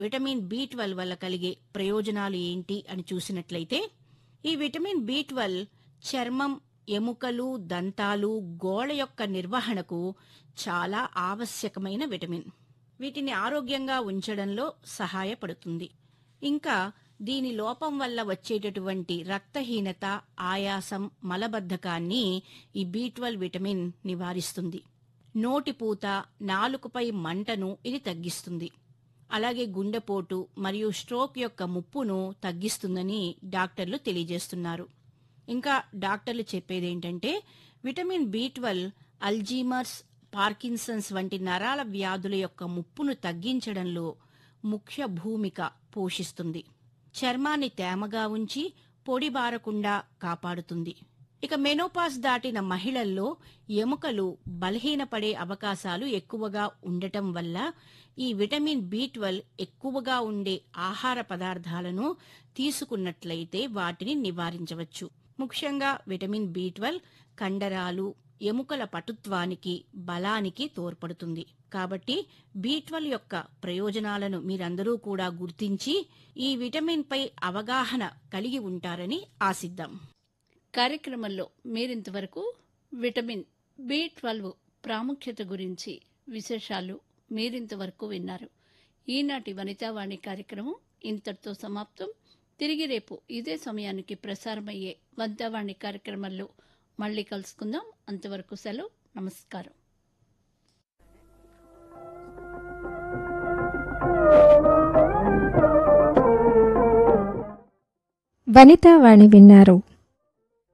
vitamin B twelve వల్ల కలిగే ప్రయోజనాలు ఏంటి అని చూసినట్లయితే ఈ విటమిన్ బి ట్వెల్వ్ చర్మం ఎముకలు దంతాలు గోళ యొక్క నిర్వహణకు చాలా ఆవశ్యకమైన విటమిన్ వీటిని ఆరోగ్యంగా ఉంచడంలో సహాయపడుతుంది ఇంకా దీని లోపం వల్ల వచ్చేటటువంటి రక్తహీనత ఆయాసం మలబద్ధకాన్ని ఈ బి ట్వెల్వ్ విటమిన్ నివారిస్తుంది నోటిపూత నాలుకపై మంటను ఇది తగ్గిస్తుంది అలాగే గుండెపోటు మరియు స్ట్రోక్ యొక్క ముప్పును తగ్గిస్తుందని డాక్టర్లు తెలియజేస్తున్నారు ఇంకా డాక్టర్లు చెప్పేదేంటంటే vitamin B twelve Alzheimer's Parkinson's వంటి నరాల వ్యాధుల యొక్క ముప్పును తగ్గించడంలో ముఖ్య భూమిక పోషిస్తుంది చర్మాన్ని తేమగా ఉంచి పొడిబారకుండా కాపాడుతుంది ఇక మెనోపాస్ దాటిన మహిళల్లో ఎముకలు బలహీనపడే అవకాశాలు ఎక్కువగా ఉండటం వల్ల ఈ విటమిన్ బి ట్వెల్వ్ ఎక్కువగా ఉండే ఆహార పదార్థాలను తీసుకున్నట్లయితే వాటిని నివారించవచ్చు ముఖ్యంగా విటమిన్ బి ట్వెల్వ్ కండరాలు ఎముకల పటుత్వానికి బలానికి తోడ్పడుతుంది కాబట్టి బి ట్వెల్వ్ యొక్క ప్రయోజనాలను మీరందరూ కూడా గుర్తించి ఈ విటమిన్ పై అవగాహన కలిగి ఉంటారని ఆశిద్దాం కార్యక్రమంలో మీరింతవరకు విటమిన్ బి ట్వెల్వ్ ప్రాముఖ్యత గురించి విశేషాలు మీరింతవరకు విన్నారు ఈనాటి వనితావాణి కార్యక్రమం ఇంతటితో సమాప్తం తిరిగి రేపు ఇదే సమయానికి ప్రసారమయ్యే వంతావాణి కార్యక్రమంలో మళ్ళీ కలుసుకుందాం అంతవరకు సెలవు నమస్కారం వనితావాణి విన్నారు